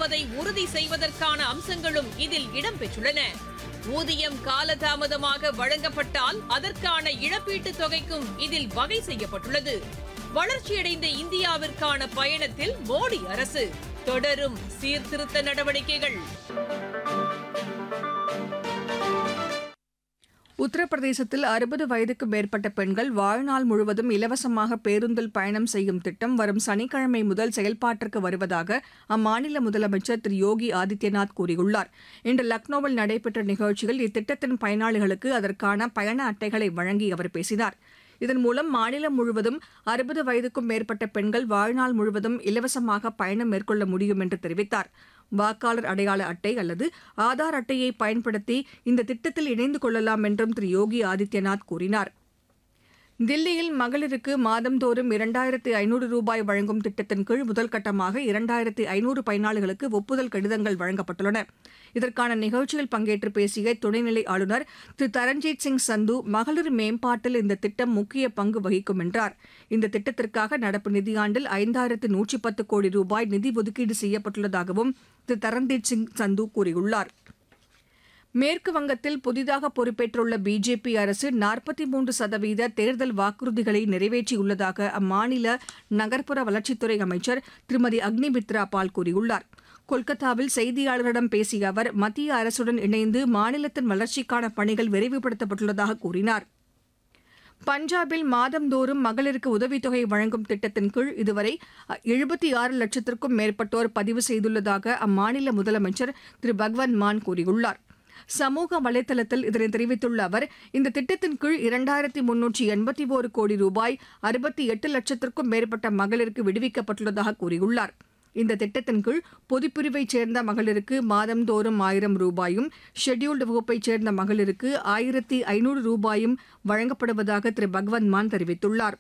என்பதை உறுதி செய்வதற்கான அம்சங்களும் இதில் இடம்பெற்றுள்ளன ஊதியம் காலதாமதமாக வழங்கப்பட்டால் அதற்கான இழப்பீட்டுத் தொகைக்கும் இதில் வகை செய்யப்பட்டுள்ளது வளர்ச்சியடைந்த இந்தியாவிற்கான பயணத்தில் மோடி அரசு தொடரும் சீர்திருத்த நடவடிக்கைகள் உத்தரப்பிரதேசத்தில் அறுபது வயதுக்கு மேற்பட்ட பெண்கள் வாழ்நாள் முழுவதும் இலவசமாக பேருந்தில் பயணம் செய்யும் திட்டம் வரும் சனிக்கிழமை முதல் செயல்பாட்டிற்கு வருவதாக அம்மாநில முதலமைச்சர் திரு யோகி ஆதித்யநாத் கூறியுள்ளார் இன்று லக்னோவில் நடைபெற்ற நிகழ்ச்சியில் இத்திட்டத்தின் பயனாளிகளுக்கு அதற்கான பயண அட்டைகளை வழங்கி அவர் பேசினார் இதன் மூலம் மாநிலம் முழுவதும் அறுபது வயதுக்கும் மேற்பட்ட பெண்கள் வாழ்நாள் முழுவதும் இலவசமாக பயணம் மேற்கொள்ள முடியும் என்று தெரிவித்தார் வாக்காளர் அடையாள அட்டை அல்லது ஆதார் அட்டையை பயன்படுத்தி இந்த திட்டத்தில் இணைந்து கொள்ளலாம் என்றும் திரு யோகி ஆதித்யநாத் கூறினார் தில்லியில் மகளிருக்கு மாதந்தோறும் இரண்டாயிரத்து ஐநூறு ரூபாய் வழங்கும் திட்டத்தின் கீழ் முதல் கட்டமாக இரண்டாயிரத்து ஐநூறு பயனாளிகளுக்கு ஒப்புதல் கடிதங்கள் வழங்கப்பட்டுள்ளன இதற்கான நிகழ்ச்சியில் பங்கேற்று பேசிய துணைநிலை ஆளுநர் திரு தரண்ஜீத் சிங் சந்து மகளிர் மேம்பாட்டில் இந்த திட்டம் முக்கிய பங்கு வகிக்கும் என்றார் இந்த திட்டத்திற்காக நடப்பு நிதியாண்டில் ஐந்தாயிரத்து நூற்றி பத்து கோடி ரூபாய் நிதி ஒதுக்கீடு செய்யப்பட்டுள்ளதாகவும் திரு தரண்ஜீத் சிங் சந்து கூறியுள்ளார் மேற்கு வங்கத்தில் புதிதாக பொறுப்பேற்றுள்ள பிஜேபி அரசு நாற்பத்தி மூன்று சதவீத தேர்தல் வாக்குறுதிகளை நிறைவேற்றியுள்ளதாக அம்மாநில நகர்ப்புற வளர்ச்சித்துறை அமைச்சர் திருமதி அக்னிமித்ரா பால் கூறியுள்ளார் கொல்கத்தாவில் செய்தியாளர்களிடம் பேசிய அவர் மத்திய அரசுடன் இணைந்து மாநிலத்தின் வளர்ச்சிக்கான பணிகள் விரைவுபடுத்தப்பட்டுள்ளதாக கூறினார் பஞ்சாபில் மாதந்தோறும் மகளிருக்கு உதவித்தொகை வழங்கும் திட்டத்தின் கீழ் இதுவரை எழுபத்தி ஆறு லட்சத்திற்கும் மேற்பட்டோர் பதிவு செய்துள்ளதாக அம்மாநில முதலமைச்சர் திரு பகவந்த் மான் கூறியுள்ளார் சமூக வலைதளத்தில் இதனை தெரிவித்துள்ள அவர் இந்த திட்டத்தின் கீழ் இரண்டாயிரத்தி முன்னூற்றி எண்பத்தி ஒரு கோடி ரூபாய் அறுபத்தி எட்டு லட்சத்திற்கும் மேற்பட்ட மகளிருக்கு விடுவிக்கப்பட்டுள்ளதாக கூறியுள்ளார் இந்த திட்டத்தின் கீழ் பொதுப்பிரிவைச் சேர்ந்த மகளிருக்கு மாதந்தோறும் ஆயிரம் ரூபாயும் ஷெட்யூல்டு வகுப்பைச் சேர்ந்த மகளிருக்கு ஆயிரத்தி ஐநூறு ரூபாயும் வழங்கப்படுவதாக திரு பகவந்த் மான் தெரிவித்துள்ளார்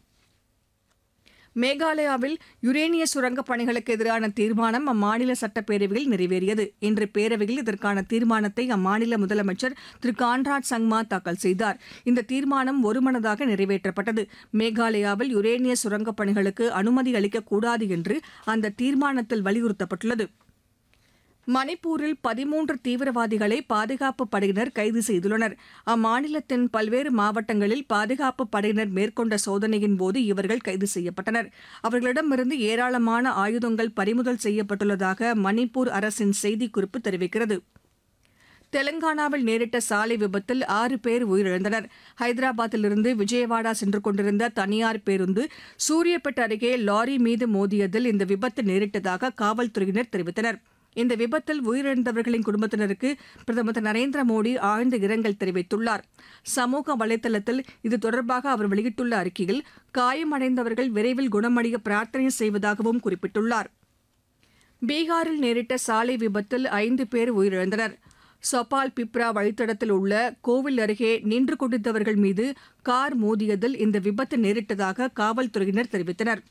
மேகாலயாவில் யுரேனிய சுரங்கப் பணிகளுக்கு எதிரான தீர்மானம் அம்மாநில சட்டப்பேரவையில் நிறைவேறியது இன்று பேரவையில் இதற்கான தீர்மானத்தை அம்மாநில முதலமைச்சர் திரு கான்ராட் சங்மா தாக்கல் செய்தார் இந்த தீர்மானம் ஒருமனதாக நிறைவேற்றப்பட்டது மேகாலயாவில் யுரேனிய சுரங்கப் பணிகளுக்கு அனுமதி அளிக்கக்கூடாது என்று அந்த தீர்மானத்தில் வலியுறுத்தப்பட்டுள்ளது மணிப்பூரில் பதிமூன்று தீவிரவாதிகளை பாதுகாப்பு படையினர் கைது செய்துள்ளனர் அம்மாநிலத்தின் பல்வேறு மாவட்டங்களில் பாதுகாப்பு படையினர் மேற்கொண்ட சோதனையின் போது இவர்கள் கைது செய்யப்பட்டனர் அவர்களிடமிருந்து ஏராளமான ஆயுதங்கள் பறிமுதல் செய்யப்பட்டுள்ளதாக மணிப்பூர் அரசின் செய்திக்குறிப்பு தெரிவிக்கிறது தெலங்கானாவில் நேரிட்ட சாலை விபத்தில் ஆறு பேர் உயிரிழந்தனர் ஹைதராபாத்திலிருந்து விஜயவாடா சென்று கொண்டிருந்த தனியார் பேருந்து சூரியப்பேட் அருகே லாரி மீது மோதியதில் இந்த விபத்து நேரிட்டதாக காவல்துறையினர் தெரிவித்தனர் இந்த விபத்தில் உயிரிழந்தவர்களின் குடும்பத்தினருக்கு பிரதமர் திரு நரேந்திர மோடி ஆழ்ந்த இரங்கல் தெரிவித்துள்ளார் சமூக வலைதளத்தில் இது தொடர்பாக அவர் வெளியிட்டுள்ள அறிக்கையில் காயமடைந்தவர்கள் விரைவில் குணமடைய பிரார்த்தனை செய்வதாகவும் குறிப்பிட்டுள்ளார் பீகாரில் நேரிட்ட சாலை விபத்தில் ஐந்து பேர் உயிரிழந்தனர் சபால் பிப்ரா வழித்தடத்தில் உள்ள கோவில் அருகே நின்று கொண்டிருந்தவர்கள் மீது கார் மோதியதில் இந்த விபத்து நேரிட்டதாக காவல்துறையினர் தெரிவித்தனர்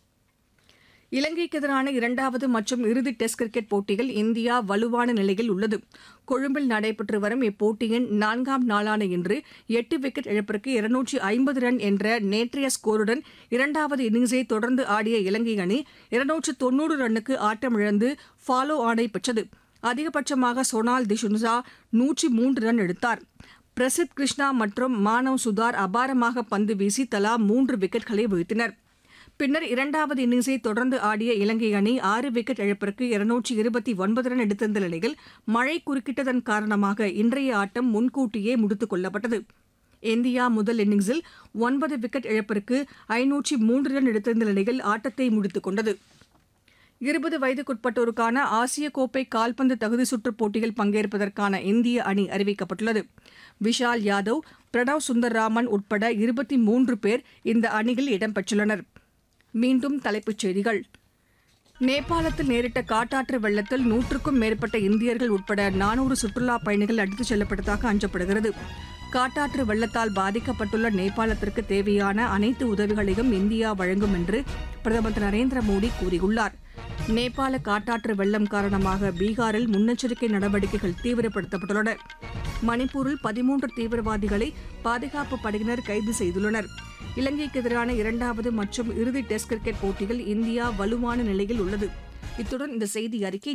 இலங்கைக்கு எதிரான இரண்டாவது மற்றும் இறுதி டெஸ்ட் கிரிக்கெட் போட்டியில் இந்தியா வலுவான நிலையில் உள்ளது கொழும்பில் நடைபெற்று வரும் இப்போட்டியின் நான்காம் நாளான இன்று எட்டு விக்கெட் இழப்பிற்கு இருநூற்றி ஐம்பது ரன் என்ற நேற்றைய ஸ்கோருடன் இரண்டாவது இன்னிங்ஸை தொடர்ந்து ஆடிய இலங்கை அணி இருநூற்று தொன்னூறு ரன்னுக்கு ஆட்டமிழந்து ஃபாலோ ஆனை பெற்றது அதிகபட்சமாக சோனால் திஷுன்சா நூற்றி மூன்று ரன் எடுத்தார் பிரசித் கிருஷ்ணா மற்றும் மானவ் சுதார் அபாரமாக பந்து வீசி தலா மூன்று விக்கெட்களை வீழ்த்தினர் பின்னர் இரண்டாவது இன்னிங்ஸை தொடர்ந்து ஆடிய இலங்கை அணி ஆறு விக்கெட் இழப்பிற்கு இருநூற்றி இருபத்தி ஒன்பது ரன் எடுத்திருந்த நிலையில் மழை குறுக்கிட்டதன் காரணமாக இன்றைய ஆட்டம் முன்கூட்டியே முடித்துக் கொள்ளப்பட்டது இந்தியா முதல் இன்னிங்ஸில் ஒன்பது விக்கெட் இழப்பிற்கு ஐநூற்றி மூன்று ரன் எடுத்திருந்த நிலையில் ஆட்டத்தை முடித்துக் கொண்டது இருபது வயதுக்குட்பட்டோருக்கான ஆசிய கோப்பை கால்பந்து தகுதி சுற்றுப் போட்டியில் பங்கேற்பதற்கான இந்திய அணி அறிவிக்கப்பட்டுள்ளது விஷால் யாதவ் பிரணவ் சுந்தர்ராமன் உட்பட இருபத்தி மூன்று பேர் இந்த அணியில் இடம்பெற்றுள்ளனர் மீண்டும் தலைப்புச் செய்திகள் நேபாளத்தில் நேரிட்ட காட்டாற்று வெள்ளத்தில் நூற்றுக்கும் மேற்பட்ட இந்தியர்கள் உட்பட நானூறு சுற்றுலாப் பயணிகள் அடித்துச் செல்லப்பட்டதாக அஞ்சப்படுகிறது காட்டாற்று வெள்ளத்தால் பாதிக்கப்பட்டுள்ள நேபாளத்திற்கு தேவையான அனைத்து உதவிகளையும் இந்தியா வழங்கும் என்று பிரதமர் திரு நரேந்திர மோடி கூறியுள்ளார் நேபாள காட்டாற்று வெள்ளம் காரணமாக பீகாரில் முன்னெச்சரிக்கை நடவடிக்கைகள் தீவிரப்படுத்தப்பட்டுள்ளன மணிப்பூரில் பதிமூன்று தீவிரவாதிகளை பாதுகாப்பு படையினர் கைது செய்துள்ளனர் இலங்கைக்கு எதிரான இரண்டாவது மற்றும் இறுதி டெஸ்ட் கிரிக்கெட் போட்டியில் இந்தியா வலுவான நிலையில் உள்ளது இத்துடன் இந்த செய்தி அறிக்கை